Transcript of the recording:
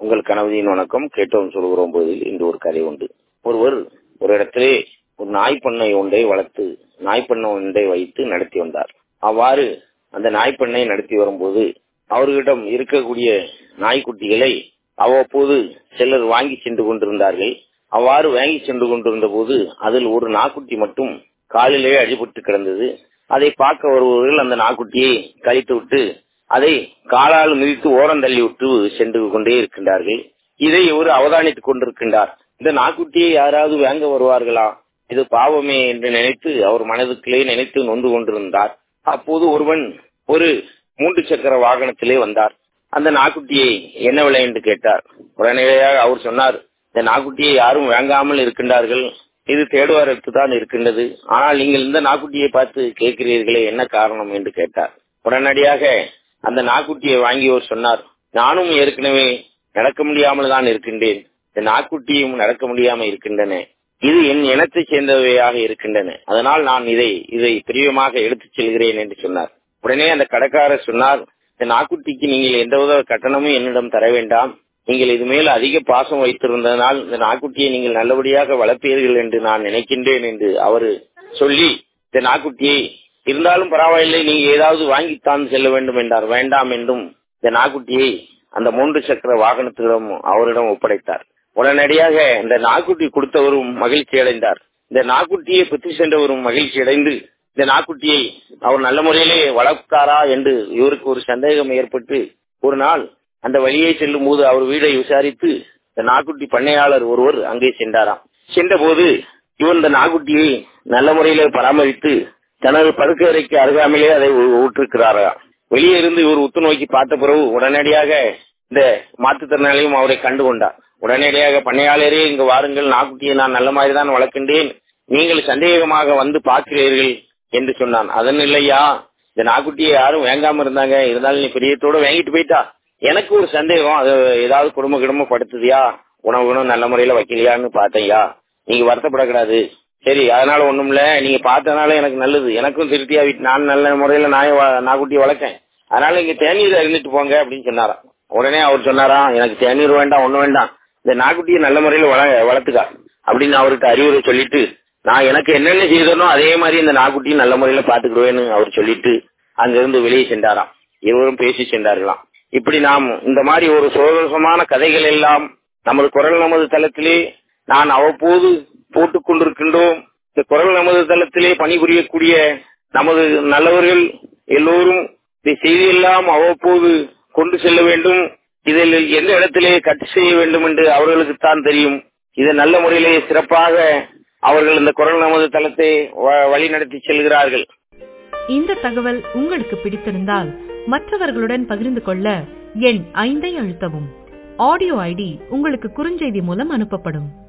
உங்கள் கனவதியின் வணக்கம் கேட்டோம் சொல்கிறோம் போதில் இன்று ஒரு கதை உண்டு ஒருவர் ஒரு இடத்திலே ஒரு நாய் பண்ணை ஒன்றை வளர்த்து நாய் பண்ணை ஒன்றை வைத்து நடத்தி வந்தார் அவ்வாறு அந்த நாய் பண்ணை நடத்தி வரும்போது அவர்களிடம் இருக்கக்கூடிய நாய்க்குட்டிகளை அவ்வப்போது சிலர் வாங்கி சென்று கொண்டிருந்தார்கள் அவ்வாறு வாங்கி சென்று கொண்டிருந்த போது அதில் ஒரு நாய்க்குட்டி மட்டும் காலிலே அடிபட்டு கிடந்தது அதை பார்க்க வருபவர்கள் அந்த நாய்க்குட்டியை கழித்து விட்டு அதை காலால் மிதித்து ஓரம் தள்ளி விட்டு சென்று கொண்டே இருக்கின்றார்கள் இதை இவர் அவதானித்துக் கொண்டிருக்கின்றார் இந்த நாய்க்குட்டியை யாராவது வாங்க வருவார்களா இது பாவமே என்று நினைத்து அவர் மனதுக்குள்ளே நினைத்து நொந்து கொண்டிருந்தார் அப்போது ஒருவன் ஒரு மூன்று சக்கர வாகனத்திலே வந்தார் அந்த நாய்க்குட்டியை என்ன விலை என்று கேட்டார் உடனடியாக அவர் சொன்னார் இந்த நாய்க்குட்டியை யாரும் வாங்காமல் இருக்கின்றார்கள் இது தேடுவாரத்து தான் இருக்கின்றது ஆனால் நீங்கள் இந்த நாய்க்குட்டியை பார்த்து கேட்கிறீர்களே என்ன காரணம் என்று கேட்டார் உடனடியாக அந்த நாய்க்குட்டியை வாங்கியோர் சொன்னார் நானும் ஏற்கனவே நடக்க முடியாமல் தான் இருக்கின்றேன் இந்த நாய்க்குட்டியும் நடக்க முடியாமல் இருக்கின்றன இது என் இனத்தை சேர்ந்தவையாக இருக்கின்றன அதனால் நான் இதை இதை பிரியமாக எடுத்துச் செல்கிறேன் என்று சொன்னார் உடனே அந்த கடைக்காரர் சொன்னார் இந்த நாய்க்குட்டிக்கு நீங்கள் எந்தவித கட்டணமும் என்னிடம் தர வேண்டாம் நீங்கள் இது மேல் அதிக பாசம் வைத்திருந்ததனால் இந்த நாய்க்குட்டியை நீங்கள் நல்லபடியாக வளர்ப்பீர்கள் என்று நான் நினைக்கின்றேன் என்று அவர் சொல்லி இந்த நாய்க்குட்டியை இருந்தாலும் பரவாயில்லை நீங்க ஏதாவது வாங்கித்தான் செல்ல வேண்டும் என்றார் வேண்டாம் என்றும் இந்த நாய்க்குட்டியை அந்த மூன்று சக்கர வாகனத்திடம் அவரிடம் ஒப்படைத்தார் உடனடியாக இந்த நாய்க்குட்டி கொடுத்தவரும் மகிழ்ச்சி அடைந்தார் இந்த நாய்க்குட்டியை பெற்று சென்றவரும் மகிழ்ச்சி அடைந்து இந்த நாய்க்குட்டியை அவர் நல்ல முறையிலே வளர்த்தாரா என்று இவருக்கு ஒரு சந்தேகம் ஏற்பட்டு ஒரு நாள் அந்த வழியை செல்லும் போது அவர் வீடை விசாரித்து இந்த நாய்க்குட்டி பண்ணையாளர் ஒருவர் அங்கே சென்றாராம் சென்ற போது இவர் இந்த நாய்க்குட்டியை நல்ல முறையில பராமரித்து தனது படுக்கையறைக்கு அருகாமையிலே அதை ஊற்றிருக்கிறாரா வெளியே இருந்து இவர் உத்து நோக்கி பார்த்த பிறகு உடனடியாக இந்த மாற்றுத்திறனாளியும் அவரை கண்டு கொண்டார் உடனடியாக பண்ணையாளரே இங்கு வாருங்கள் நாக்குட்டியை நான் நல்ல மாதிரி தான் வளர்க்கின்றேன் நீங்கள் சந்தேகமாக வந்து பார்க்கிறீர்கள் என்று சொன்னான் அதன் இல்லையா இந்த நாக்குட்டியை யாரும் வாங்காம இருந்தாங்க இருந்தாலும் நீ பிரியத்தோட வாங்கிட்டு போயிட்டா எனக்கு ஒரு சந்தேகம் அது ஏதாவது குடும்ப குடும்ப படுத்துதியா உணவு உணவு நல்ல முறையில வைக்கலையான்னு பார்த்தேன்யா நீங்க வருத்தப்படக்கூடாது சரி அதனால ஒண்ணும் இல்ல நீங்க பார்த்தனால எனக்கு நல்லது எனக்கும் திருப்தியா வீட்டு நான் நல்ல முறையில நாய நாக்குட்டி வளர்க்கேன் அதனால இங்க தேநீர் அறிந்துட்டு போங்க அப்படின்னு சொன்னாராம் உடனே அவர் சொன்னாராம் எனக்கு தேநீர் வேண்டாம் ஒண்ணும் வேண்டாம் இந்த நாக்குட்டியை நல்ல முறையில வள வளர்த்துக்கா அப்படின்னு அவருக்கு அறிவுரை சொல்லிட்டு நான் எனக்கு என்னென்ன செய்தனோ அதே மாதிரி இந்த நாக்குட்டியும் நல்ல முறையில பாத்துக்கிடுவேன்னு அவர் சொல்லிட்டு அங்கிருந்து வெளியே சென்றாராம் இருவரும் பேசி சென்றார்களாம் இப்படி நாம் இந்த மாதிரி ஒரு சுதந்திரமான கதைகள் எல்லாம் நமது குரல் நமது தளத்திலே நான் அவ்வப்போது போட்டுக் கொண்டிருக்கின்றோம் இந்த குரல் நமது தளத்திலே பணிபுரியக்கூடிய நமது நல்லவர்கள் எல்லோரும் இந்த செய்தியெல்லாம் அவ்வப்போது கொண்டு செல்ல வேண்டும் இதில் எந்த இடத்திலே கட்டு செய்ய வேண்டும் என்று அவர்களுக்கு தான் தெரியும் இதை நல்ல முறையிலே சிறப்பாக அவர்கள் இந்த குரல் நமது தளத்தை வழி நடத்தி செல்கிறார்கள் இந்த தகவல் உங்களுக்கு பிடித்திருந்தால் மற்றவர்களுடன் பகிர்ந்து கொள்ள எண் ஐந்தை அழுத்தவும் ஆடியோ ஐடி உங்களுக்கு குறுஞ்செய்தி மூலம் அனுப்பப்படும்